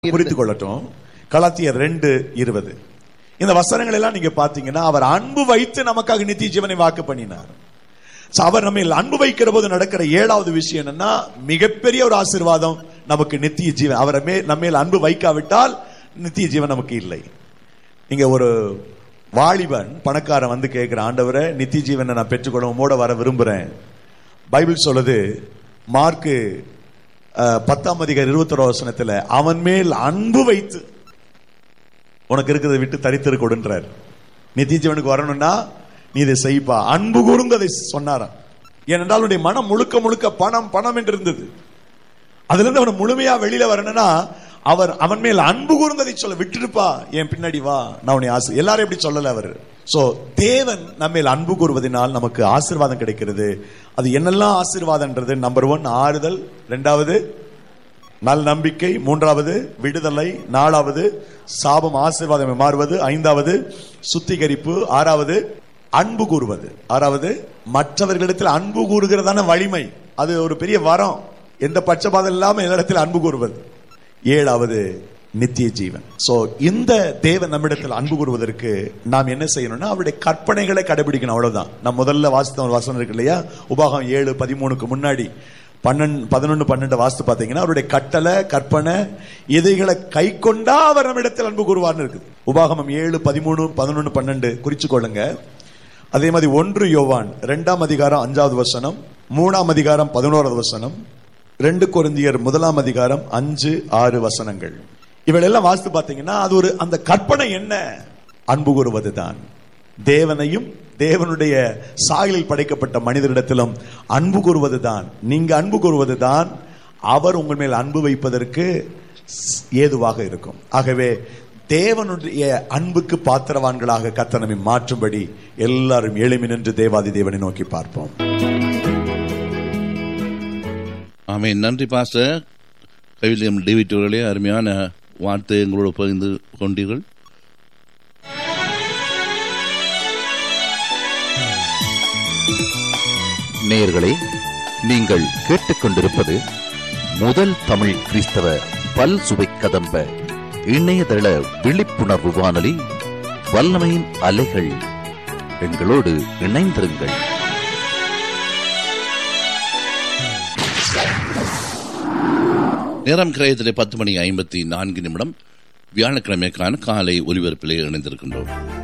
குறித்து கொள்ளட்டும் கலாத்தியர் ரெண்டு இருபது இந்த வசனங்கள் எல்லாம் நீங்க பாத்தீங்கன்னா அவர் அன்பு வைத்து நமக்காக நித்திய ஜீவனை வாக்கு பண்ணினார் So, அவர் நம்ம அன்பு வைக்கிற போது நடக்கிற ஏழாவது விஷயம் என்னன்னா மிகப்பெரிய ஒரு ஆசீர்வாதம் நமக்கு நித்திய ஜீவன் அவரை மே நம்ம மேல் அன்பு வைக்காவிட்டால் நித்திய ஜீவன் நமக்கு இல்லை இங்க ஒரு வாலிபன் பணக்காரன் வந்து கேட்கிற ஆண்டவரை நித்திய ஜீவனை நான் பெற்றுக்கொள்ள உம்மோட வர விரும்புறேன் பைபிள் சொல்லுது மார்க்கு அஹ், பத்தாம் அதிகார இருபத்தொரு வசனத்துல அவன் மேல் அன்பு வைத்து உனக்கு இருக்கிறத விட்டு தரித்திரு கொடுன்றார் நித்திய ஜீவனுக்கு வரணும்னா நீ இதை செய்ப்பா அன்பு கூர்ந்து அதை சொன்னாராம் ஏனென்றால் அவனுடைய மனம் முழுக்க முழுக்க பணம் பணம் என்று இருந்தது அதுல இருந்து அவன் முழுமையா வெளியில வரணும்னா அவர் அவன் மேல் அன்பு கூர்ந்ததை சொல்ல விட்டுருப்பா என் பின்னாடி வா நான் உன்னை ஆசை எல்லாரும் எப்படி சொல்லல அவர் சோ தேவன் நம்ம மேல் அன்பு கூறுவதனால் நமக்கு ஆசீர்வாதம் கிடைக்கிறது அது என்னெல்லாம் ஆசீர்வாதம்ன்றது நம்பர் ஒன் ஆறுதல் ரெண்டாவது நல் நம்பிக்கை மூன்றாவது விடுதலை நாலாவது சாபம் ஆசீர்வாதம் மாறுவது ஐந்தாவது சுத்திகரிப்பு ஆறாவது அன்பு கூறுவது ஆறாவது மற்றவர்களிடத்தில் அன்பு கூறுகிறதான வலிமை அது ஒரு பெரிய வரம் எந்த பட்சபாதம் இல்லாம எல்லா அன்பு கூறுவது ஏழாவது நித்திய ஜீவன் சோ இந்த தேவன் நம்மிடத்தில் அன்பு கூறுவதற்கு நாம் என்ன செய்யணும்னா அவருடைய கற்பனைகளை கடைபிடிக்கணும் அவ்வளவுதான் நான் முதல்ல வாசித்த ஒரு வசனம் இருக்கு இல்லையா உபாகம் ஏழு பதிமூணுக்கு முன்னாடி பன்னெண்டு பதினொன்று பன்னெண்டு வாஸ்து பார்த்தீங்கன்னா அவருடைய கட்டளை கற்பனை இதைகளை கை கொண்டா அவர் நம்மிடத்தில் அன்பு கூறுவார்னு இருக்குது உபாகமம் ஏழு பதிமூணு பதினொன்று பன்னெண்டு குறிச்சு கொள்ளுங்க அதே மாதிரி ஒன்று யோவான் ரெண்டாம் அதிகாரம் அஞ்சாவது வசனம் மூணாம் அதிகாரம் பதினோராவது வசனம் ரெண்டு கொரிந்தியர் முதலாம் அதிகாரம் அஞ்சு ஆறு வசனங்கள் இவளெல்லாம் வாஸ்து பார்த்தீங்கன்னா அது ஒரு அந்த கற்பனை என்ன அன்பு கூறுவதுதான் தேவனையும் தேவனுடைய சாயலில் படைக்கப்பட்ட மனிதரிடத்திலும் அன்பு கூறுவதுதான் நீங்க அன்பு கூறுவதுதான் அவர் உங்கள் மேல் அன்பு வைப்பதற்கு ஸ்- ஏதுவாக இருக்கும் ஆகவே தேவனுடைய அன்புக்கு பாத்திரவான்களாக கர்த்தர் நம்மை மாற்றும்படி எல்லாரும் எளிமை நின்று தேவாதி தேவனை நோக்கி பார்ப்போம் ஆமென் நன்றி பாஸ்டர் கைவிலியம் டேவிட் அவர்களே அருமையான வார்த்தை எங்களோடு பகிர்ந்து கொண்டீர்கள் நேயர்களே நீங்கள் கேட்டுக்கொண்டிருப்பது முதல் தமிழ் கிறிஸ்தவ பல் சுவை கதம்ப இணையதள விழிப்புணர்வு வானொலி வல்லமையின் அலைகள் எங்களோடு இணைந்திருங்கள் நேரம் கிரயத்திலே பத்து மணி ஐம்பத்தி நான்கு நிமிடம் வியாழக்கிழமைக்கான காலை ஒலிபரப்பிலே இணைந்திருக்கின்றோம்